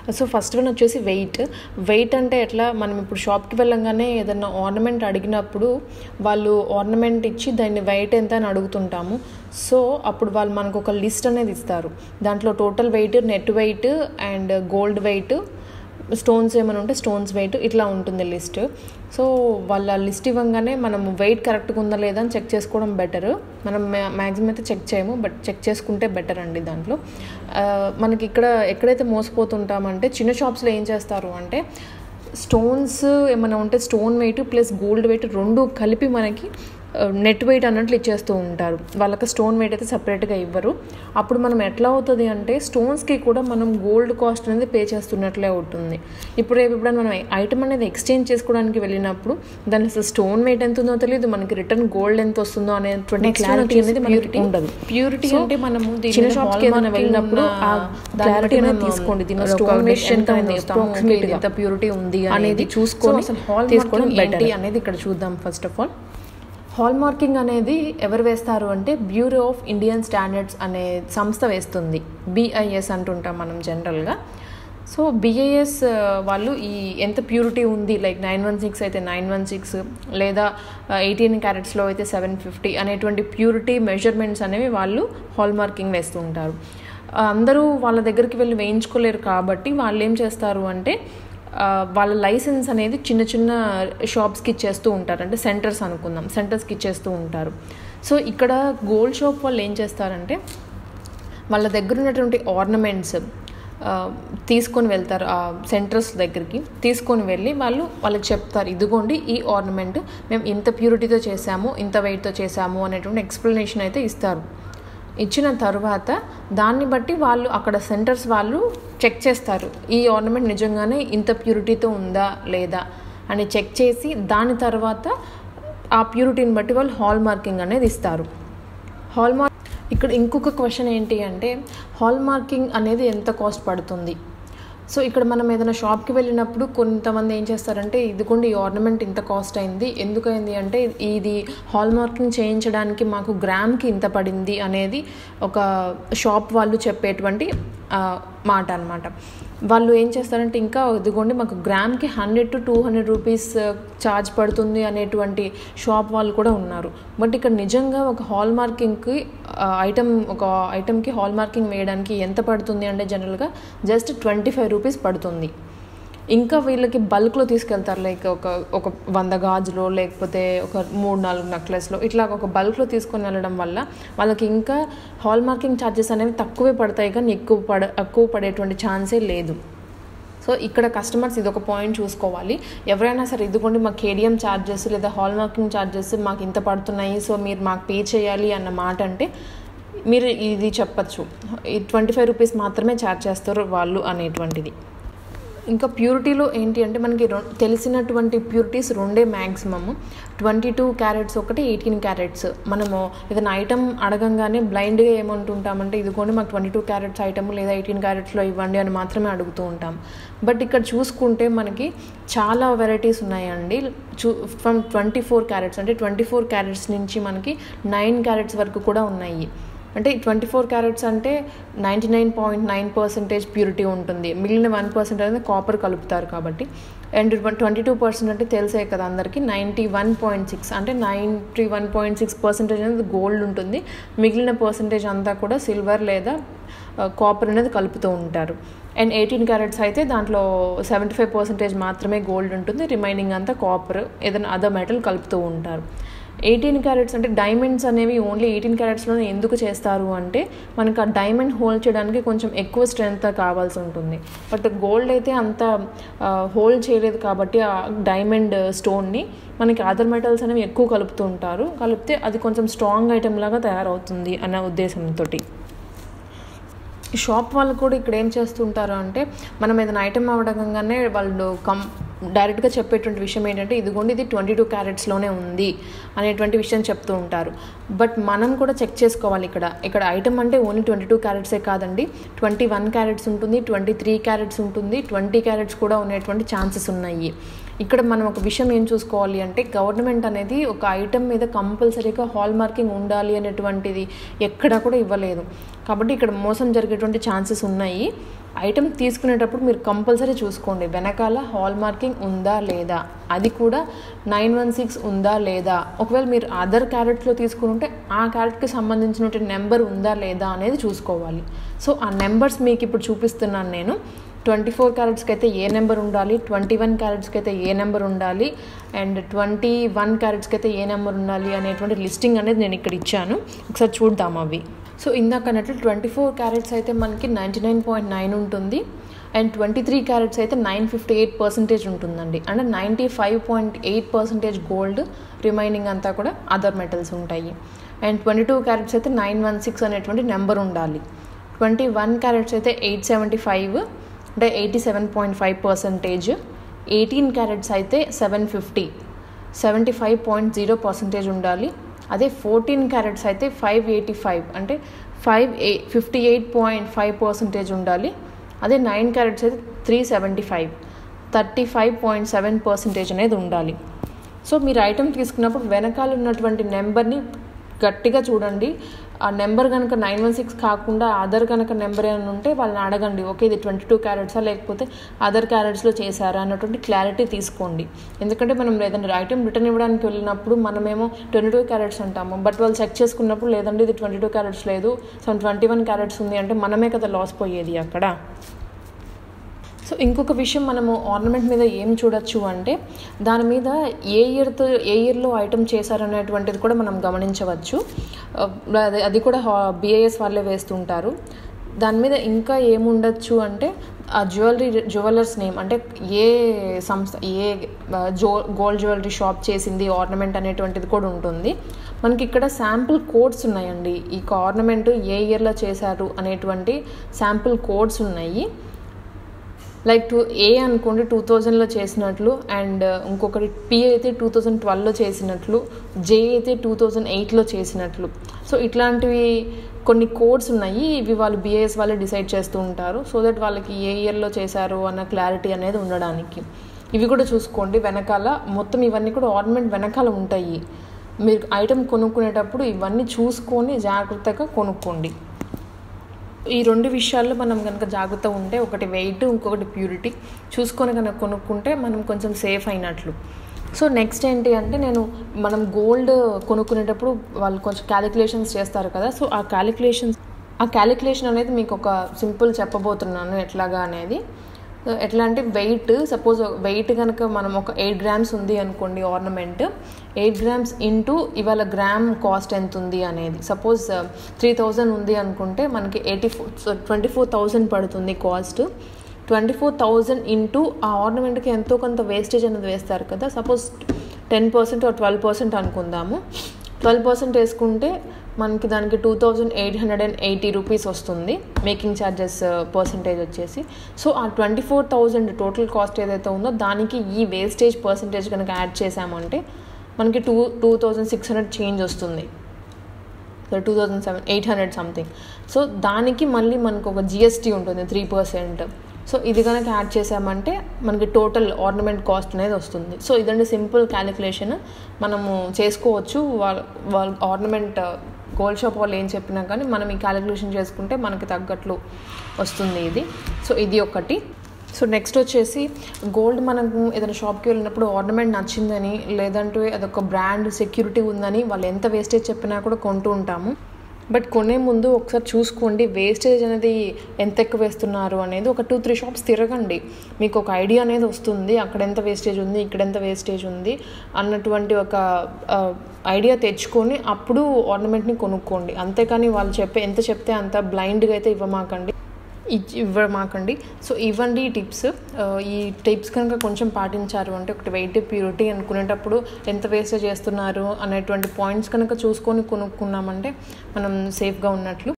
So first one వచ్చేసి weight weight అంటే ఎట్లా మనం ఇప్పుడు షాప్కి వెళ్ళంగానే ఏదన్నా ఆర్నమెంట్ అడిగినప్పుడు వాళ్ళు ఆర్నమెంట్ ఇచ్చి దాన్ని వెయిట్ ఎంత అని అడుగుతుంటాము సో అప్పుడు వాళ్ళు మనకు ఒక లిస్ట్ అనేది ఇస్తారు దాంట్లో total weight net weight and gold weight stones ఏమైనా ఉంటే స్టోన్స్ వెయిట్ ఇట్లా ఉంటుంది లిస్ట్ సో వాళ్ళ లిస్ట్ ఇవ్వగానే మనం వెయిట్ కరెక్ట్గా ఉందా లేదా అని చెక్ చేసుకోవడం బెటర్ మనం మ్యాక్సిమం అయితే చెక్ చేయము బట్ చెక్ చేసుకుంటే బెటర్ అండి దాంట్లో ఆ, మనకి ఇక్కడ ఎక్కడైతే మోసపోతుంటామంటే చిన్న షాప్స్లో ఏం చేస్తారు అంటే స్టోన్స్ ఏమైనా ఉంటే stone weight plus gold weight రెండు కలిపి మనకి నెట్ వెయిట్ అన్నట్లు ఇచ్చేస్తూ ఉంటారు వాళ్ళకి స్టోన్ వెయిట్ అయితే సపరేట్గా ఇవ్వరు అప్పుడు మనం ఎట్లా అవుతుంది అంటే స్టోన్స్కి కూడా మనం గోల్డ్ కాస్ట్ అనేది పే చేస్తున్నట్లే ఉంటుంది ఇప్పుడు రేపు ఎప్పుడైనా మనం ఐటమ్ అనేది ఎక్స్చేంజ్ చేసుకోవడానికి వెళ్ళినప్పుడు దాని అసలు స్టోన్ వెయిట్ ఎంత ఉందో తెలియదు మనకి రిటర్న్ గోల్డ్ ఎంత వస్తుందో అనేటువంటి Next క్లారిటీ one అనేది వచ్చేసి మనకి purity. ఉండదు Purity So, అంటే మనము దీని చిన్న మీద షాప్కి ఏదైనా hallmarking వెళ్ళినప్పుడు ఉన్న ఆ దాన్ని క్లారిటీ బట్టి అనేది మనం తీసుకోండి దీని ఒక స్టోన్ వెయిట్ decision ఎంత కి ఉంది వస్తాము. approximate గా ఎంత purity ఉంది అనేది అనేది. చూసుకొని So, అసలు hallmarking తీసుకోవడం బెటర్ ఏంటి అనేది ఇక్కడ చూద్దాం first of all hallmarking అనేది ఎవరు వేస్తారు అంటే బ్యూరో ఆఫ్ ఇండియన్ స్టాండర్డ్స్ అనే సంస్థ వేస్తుంది బిఐఎస్ అంటుంటాం మనం జనరల్గా సో బిఐఎస్ వాళ్ళు ఈ ఎంత ప్యూరిటీ ఉంది లైక్ నైన్ వన్ సిక్స్ అయితే నైన్ వన్ సిక్స్ లేదా ఎయిటీన్ క్యారెట్స్లో అయితే సెవెన్ ఫిఫ్టీ అనేటువంటి ప్యూరిటీ మెజర్మెంట్స్ అనేవి వాళ్ళు హాల్ మార్కింగ్ వేస్తూ ఉంటారు ఆ, అందరూ వాళ్ళ దగ్గరికి వెళ్ళి వేయించుకోలేరు కాబట్టి వాళ్ళు ఏం చేస్తారు అంటే ఆ, వాళ్ళ లైసెన్స్ అనేది చిన్న చిన్న షాప్స్కి ఇచ్చేస్తూ ఉంటారు అంటే సెంటర్స్ అనుకుందాం సెంటర్స్కి ఇచ్చేస్తూ ఉంటారు సో ఇక్కడ గోల్డ్ షాప్ వాళ్ళు ఏం చేస్తారంటే వాళ్ళ దగ్గర ఉన్నటువంటి ఆర్నమెంట్స్ తీసుకొని వెళ్తారు ఆ సెంటర్స్ దగ్గరికి తీసుకొని వెళ్ళి వాళ్ళు వాళ్ళకి చెప్తారు ఇదిగోండి ఈ ఆర్నమెంట్ మేము ఇంత ప్యూరిటీతో చేసాము ఇంత వెయిట్తో చేసాము అనేటువంటి ఎక్స్ప్లెనేషన్ అయితే ఇస్తారు ఇచ్చిన తర్వాత దాన్ని బట్టి వాళ్ళు అక్కడ సెంటర్స్ వాళ్ళు చెక్ చేస్తారు ఈ ఆర్నమెంట్ నిజంగానే ఇంత ప్యూరిటీతో ఉందా లేదా అని చెక్ చేసి దాని తర్వాత ఆ ప్యూరిటీని బట్టి వాళ్ళు హాల్ మార్కింగ్ అనేది ఇస్తారు హాల్ మార్క్ ఇక్కడ ఇంకొక క్వశ్చన్ ఏంటి అంటే హాల్ మార్కింగ్ అనేది ఎంత కాస్ట్ పడుతుంది సో ఇక్కడ మనం ఏదైనా షాప్కి వెళ్ళినప్పుడు కొంతమంది ఏం చేస్తారంటే ఇదిగోండి ఈ ఆర్నమెంట్ ఇంత కాస్ట్ అయింది ఎందుకైంది అంటే ఇది హాల్ మార్కింగ్ చేయించడానికి మాకు గ్రామ్కి ఇంత పడింది అనేది ఒక షాప్ వాళ్ళు చెప్పేటువంటి ఆ, మాట అనమాట వాళ్ళు ఏం చేస్తారంటే ఇంకా ఇదిగోండి మాకు గ్రామ్కి hundred to two hundred rupees charge పడుతుంది అనేటువంటి షాప్ వాళ్ళు కూడా ఉన్నారు బట్ ఇక్కడ నిజంగా ఒక హాల్ మార్కింగ్కి ఐటమ్ ఒక ఐటమ్కి హాల్ మార్కింగ్ వేయడానికి ఎంత పడుతుంది అంటే జనరల్గా జస్ట్ ట్వంటీ ఫైవ్ రూపీస్ పడుతుంది ఇంకా వీళ్ళకి బల్క్లో తీసుకెళ్తారు లైక్ ఒక ఒక వంద గాజులో లేకపోతే ఒక మూడు నాలుగు నెక్లెస్లో ఇట్లా ఒక బల్క్లో తీసుకొని వెళ్ళడం వల్ల వాళ్ళకి ఇంకా హాల్ మార్కింగ్ ఛార్జెస్ అనేవి తక్కువే పడతాయి కానీ ఎక్కువ పడ ఎక్కువ పడేటువంటి ఛాన్సే లేదు సో ఇక్కడ కస్టమర్స్ ఇది ఒక పాయింట్ చూసుకోవాలి ఎవరైనా సరే ఇదిగోండి మాకు కేడిఎం ఛార్జెస్ లేదా హాల్ మార్కింగ్ ఛార్జెస్ మాకు ఇంత పడుతున్నాయి సో మీరు మాకు పే చేయాలి అన్న మాట అంటే మీరు ఇది చెప్పచ్చు ఈ ట్వంటీ ఫైవ్ రూపీస్ మాత్రమే ఛార్జ్ చేస్తారు వాళ్ళు అనేటువంటిది ఇంకా ప్యూరిటీలో ఏంటి అంటే మనకి రొ- తెలిసినటువంటి ప్యూరిటీస్ రెండే మ్యాక్సిమమ్ ట్వంటీ టూ క్యారెట్స్ ఒకటి ఎయిటీన్ క్యారెట్స్ మనము ఏదైనా ఐటమ్ అడగంగానే బ్లైండ్గా ఏమంటుంటామంటే ఇదిగోండి మాకు ట్వంటీ టూ క్యారెట్స్ ఐటమ్ లేదా ఎయిటీన్ క్యారెట్స్లో ఇవ్వండి అని మాత్రమే అడుగుతూ ఉంటాం బట్ ఇక్కడ చూసుకుంటే మనకి చాలా వెరైటీస్ ఉన్నాయండి చూ ఫ్రమ్ ట్వంటీ ఫోర్ క్యారెట్స్ అంటే ట్వంటీ ఫోర్ క్యారెట్స్ నుంచి మనకి నైన్ క్యారెట్స్ వరకు కూడా ఉన్నాయి అంటే ట్వంటీ ఫోర్ క్యారెట్స్ అంటే ninety nine point nine percentage purity ఉంటుంది మిగిలిన వన్ పర్సెంట్ అనేది కాపర్ కలుపుతారు కాబట్టి అండ్ ట్వంటీ టూ పర్సెంట్ అంటే తెలిసే కదా అందరికీ నైంటీ వన్ పాయింట్ సిక్స్ అంటే ninety one point six percentage అనేది గోల్డ్ ఉంటుంది మిగిలిన పర్సెంటేజ్ అంతా కూడా సిల్వర్ లేదా కాపర్ అనేది కలుపుతూ ఉంటారు అండ్ ఎయిటీన్ క్యారెట్స్ అయితే దాంట్లో సెవెంటీ ఫైవ్ పర్సెంటేజ్ మాత్రమే గోల్డ్ ఉంటుంది రిమైనింగ్ అంతా కాపర్ ఏదైనా అదర్ మెటల్ కలుపుతూ ఉంటారు ఎయిటీన్ క్యారెట్స్ అంటే డైమండ్స్ అనేవి ఓన్లీ ఎయిటీన్ క్యారెట్స్లోనే ఎందుకు చేస్తారు అంటే మనకు ఆ డైమండ్ హోల్డ్ చేయడానికి కొంచెం ఎక్కువ స్ట్రెంగ్త్ కావాల్సి ఉంటుంది బట్ గోల్డ్ అయితే అంత హోల్డ్ చేయలేదు కాబట్టి ఆ డైమండ్ స్టోన్ని మనకి అదర్ మెటల్స్ అనేవి ఎక్కువ కలుపుతూ ఉంటారు కలిపితే అది కొంచెం స్ట్రాంగ్ ఐటెం లాగా తయారవుతుంది అన్న ఉద్దేశంతో ఈ షాప్ వాళ్ళు కూడా ఇక్కడ ఏం చేస్తుంటారు అంటే మనం ఏదైనా ఐటమ్ అవ్వడంగానే వాళ్ళు కం డైరెక్ట్గా చెప్పేటువంటి విషయం ఏంటంటే ఇదిగోండి ఇది ట్వంటీ టూ క్యారెట్స్లోనే ఉంది అనేటువంటి విషయం చెప్తూ ఉంటారు బట్ మనం కూడా చెక్ చేసుకోవాలి ఇక్కడ ఇక్కడ ఐటమ్ అంటే ఓన్లీ ట్వంటీ టూ క్యారెట్సే కాదండి ట్వంటీ వన్ క్యారెట్స్ ఉంటుంది ట్వంటీ త్రీ క్యారెట్స్ ఉంటుంది ట్వంటీ క్యారెట్స్ కూడా ఉండేటువంటి ఛాన్సెస్ ఉన్నాయి ఇక్కడ మనం ఒక విషయం ఏం చూసుకోవాలి అంటే గవర్నమెంట్ అనేది ఒక ఐటమ్ మీద కంపల్సరీగా హాల్ మార్కింగ్ ఉండాలి అనేటువంటిది ఎక్కడా కూడా ఇవ్వలేదు కాబట్టి ఇక్కడ మోసం జరిగేటువంటి ఛాన్సెస్ ఉన్నాయి ఐటమ్ తీసుకునేటప్పుడు మీరు కంపల్సరీ చూసుకోండి వెనకాల హాల్ మార్కింగ్ ఉందా లేదా అది కూడా నైన్ వన్ సిక్స్ ఉందా లేదా ఒకవేళ మీరు అదర్ క్యారెట్స్లో తీసుకుంటే ఆ క్యారెట్కి సంబంధించిన నెంబర్ ఉందా లేదా అనేది చూసుకోవాలి సో ఆ నెంబర్స్ మీకు ఇప్పుడు చూపిస్తున్నాను నేను ట్వంటీ ఫోర్ క్యారెట్స్కి అయితే ఏ నెంబర్ ఉండాలి ట్వంటీ వన్ క్యారెట్స్కి అయితే ఏ నెంబర్ ఉండాలి అండ్ ట్వంటీ వన్ క్యారెట్స్కి అయితే ఏ నెంబర్ ఉండాలి అనేటువంటి లిస్టింగ్ అనేది నేను ఇక్కడ ఇచ్చాను ఒకసారి చూద్దాం అవి సో ఇందాక అన్నట్లు ట్వంటీ ఫోర్ క్యారెట్స్ అయితే మనకి నైంటీ నైన్ పాయింట్ నైన్ ఉంటుంది అండ్ ట్వంటీ త్రీ క్యారెట్స్ అయితే నైన్ ఫిఫ్టీ ఎయిట్ పర్సెంటేజ్ ఉంటుందండి అంటే ninety five point eight percentage gold remaining అంతా కూడా అదర్ మెటల్స్ ఉంటాయి అండ్ ట్వంటీ టూ క్యారెట్స్ అయితే నైన్ వన్ సిక్స్ అనేటువంటి నెంబర్ ఉండాలి ట్వంటీ వన్ క్యారెట్స్ అయితే ఎయిట్ సెవెంటీ ఫైవ్ అంటే eighty seven point five percentage eighteen carats అయితే seven fifty seventy five point zero percentage ఉండాలి అదే ఫోర్టీన్ క్యారెట్స్ అయితే ఫైవ్ ఎయిటీ ఫైవ్ అంటే five a fifty eight point five percentage ఉండాలి అదే nine carats అయితే three seventy five thirty five point seven percentage అనేది ఉండాలి సో మీరు ఐటెం తీసుకున్నప్పుడు వెనకాల ఉన్నటువంటి నెంబర్ని గట్టిగా చూడండి ఆ నెంబర్ కనుక నైన్ వన్ సిక్స్ కాకుండా అదర్ కనుక నెంబర్ ఏమైనా ఉంటే వాళ్ళని అడగండి ఓకే ఇది ట్వంటీ టూ క్యారెట్సా లేకపోతే అదర్ క్యారెట్స్లో చేశారా అన్నటువంటి క్లారిటీ తీసుకోండి ఎందుకంటే మనం లేదంటే ఐటెం రిటర్న్ ఇవ్వడానికి వెళ్ళినప్పుడు మనమేమో ట్వంటీ టూ క్యారెట్స్ అంటాము బట్ వాళ్ళు చెక్ చేసుకున్నప్పుడు లేదండి ఇది ట్వంటీ టూ క్యారెట్స్ లేదు సో ట్వంటీ వన్ క్యారెట్స్ ఉంది అంటే మనమే కదా లాస్ పోయేది అక్కడ సో ఇంకొక విషయం మనము ఆర్నమెంట్ మీద ఏం చూడొచ్చు అంటే దాని మీద ఏ ఇయర్తో ఏ ఇయర్లో ఐటమ్ చేశారనేటువంటిది కూడా మనం గమనించవచ్చు అది అది కూడా బిఐఎస్ వాళ్ళే వేస్తుంటారు దాని మీద ఇంకా ఏముండొచ్చు అంటే ఆ జ్యువెలరీ జ్యువెలర్స్ నేమ్ అంటే ఏ సంస్థ ఏ జో గోల్డ్ జ్యువెలరీ షాప్ చేసింది ఆర్నమెంట్ అనేటువంటిది కూడా ఉంటుంది మనకి ఇక్కడ శాంపుల్ కోడ్స్ ఉన్నాయండి ఈ ఆర్నమెంట్ ఏ ఇయర్లో చేశారు అనేటువంటి శాంపుల్ కోడ్స్ ఉన్నాయి లైక్ టూ ఏ అనుకోండి టూ థౌజండ్లో చేసినట్లు అండ్ ఇంకొకటి పి అయితే టూ థౌజండ్ ట్వెల్వ్లో చేసినట్లు జే అయితే టూ థౌజండ్ ఎయిట్లో చేసినట్లు సో ఇట్లాంటివి కొన్ని కోడ్స్ ఉన్నాయి ఇవి వాళ్ళు బిఏఎస్ వాళ్ళే డిసైడ్ చేస్తూ ఉంటారు సో దట్ వాళ్ళకి ఏ ఇయర్లో చేశారు అన్న క్లారిటీ అనేది ఉండడానికి ఇవి కూడా చూసుకోండి వెనకాల మొత్తం ఇవన్నీ కూడా ఆర్నమెంట్ వెనకాల ఉంటాయి మీరు ఐటెం కొనుక్కునేటప్పుడు ఇవన్నీ చూసుకొని జాగ్రత్తగా కొనుక్కోండి ఈ రెండు విషయాల్లో మనం కనుక జాగ్రత్త ఉంటే ఒకటి వెయిట్ ఇంకొకటి ప్యూరిటీ చూసుకొని కనుక కొనుక్కుంటే మనం కొంచెం సేఫ్ అయినట్లు సో నెక్స్ట్ ఏంటి అంటే నేను మనం గోల్డ్ కొనుక్కునేటప్పుడు వాళ్ళు కొంచెం క్యాలిక్యులేషన్స్ చేస్తారు కదా సో ఆ క్యాలిక్యులేషన్స్ ఆ క్యాలిక్యులేషన్ అనేది మీకు ఒక సింపుల్ చెప్పబోతున్నాను ఎట్లాగా అనేది ఎట్లా అంటే వెయిట్ సపోజ్ వెయిట్ కనుక మనం ఒక ఎయిట్ గ్రామ్స్ ఉంది అనుకోండి ఆర్నమెంట్ ఎయిట్ గ్రామ్స్ ఇంటూ ఇవాళ గ్రామ్ కాస్ట్ ఎంత ఉంది అనేది సపోజ్ త్రీ థౌజండ్ ఉంది అనుకుంటే మనకి eighty four twenty four thousand పడుతుంది cost twenty four thousand into ఆ ఆర్నమెంట్కి ఎంతో కొంత వేస్టేజ్ అనేది వేస్తారు కదా suppose ten percent twelve percent అనుకుందాము ట్వెల్వ్ పర్సెంట్ వేసుకుంటే మనకి దానికి two thousand eight hundred and eighty rupees వస్తుంది మేకింగ్ ఛార్జెస్ పర్సంటేజ్ వచ్చేసి సో ఆ twenty four thousand total cost ఏదైతే ఉందో దానికి ఈ వేస్టేజ్ పర్సంటేజ్ కనుక యాడ్ చేసామంటే మనకి two two thousand six hundred change వస్తుంది so two thousand seven eight hundred something so దానికి మళ్ళీ మనకు ఒక జిఎస్టీ ఉంటుంది త్రీ పర్సెంట్ సో ఇది కనుక యాడ్ చేసామంటే మనకి టోటల్ ఆర్నమెంట్ కాస్ట్ అనేది వస్తుంది సో ఇదండి సింపుల్ క్యాలిక్యులేషన్ మనము చేసుకోవచ్చు వాళ్ళ వాళ్ళ ఆర్నమెంట్ గోల్డ్ షాప్ వాళ్ళు ఏం చెప్పినా కానీ మనం ఈ క్యాలిక్యులేషన్ చేసుకుంటే మనకి తగ్గట్లు వస్తుంది ఇది సో ఇది ఒకటి సో నెక్స్ట్ వచ్చేసి గోల్డ్ మనకు ఏదైనా షాప్కి వెళ్ళినప్పుడు ఆర్నమెంట్ నచ్చిందని లేదంటే అదొక బ్రాండ్ సెక్యూరిటీ ఉందని వాళ్ళు ఎంత వేస్టేజ్ చెప్పినా కూడా కొంటూ ఉంటాము బట్ కొనే ముందు ఒకసారి చూసుకోండి వేస్టేజ్ అనేది ఎంత ఎక్కువ వేస్తున్నారు అనేది ఒక టూ త్రీ షాప్స్ తిరగండి మీకు ఒక ఐడియా అనేది వస్తుంది అక్కడ ఎంత వేస్టేజ్ ఉంది ఇక్కడ ఎంత వేస్టేజ్ ఉంది అన్నటువంటి ఒక ఐడియా తెచ్చుకొని అప్పుడు ఆర్నమెంట్ని కొనుక్కోండి అంతేకాని వాళ్ళు చెప్పే ఎంత చెప్తే అంత బ్లైండ్గా అయితే ఇవ్వమాకండి ఇవ్వమాకండి సో ఇవ్వండి ఈ టిప్స్ ఈ టిప్స్ కనుక కొంచెం పాటించారు అంటే ఒకటి వెయిట్ ప్యూరిటీ అనుకునేటప్పుడు ఎంత వేస్ట్ చేస్తున్నారు అనేటువంటి పాయింట్స్ కనుక చూసుకొని కొనుక్కున్నామంటే మనం సేఫ్గా ఉన్నట్లు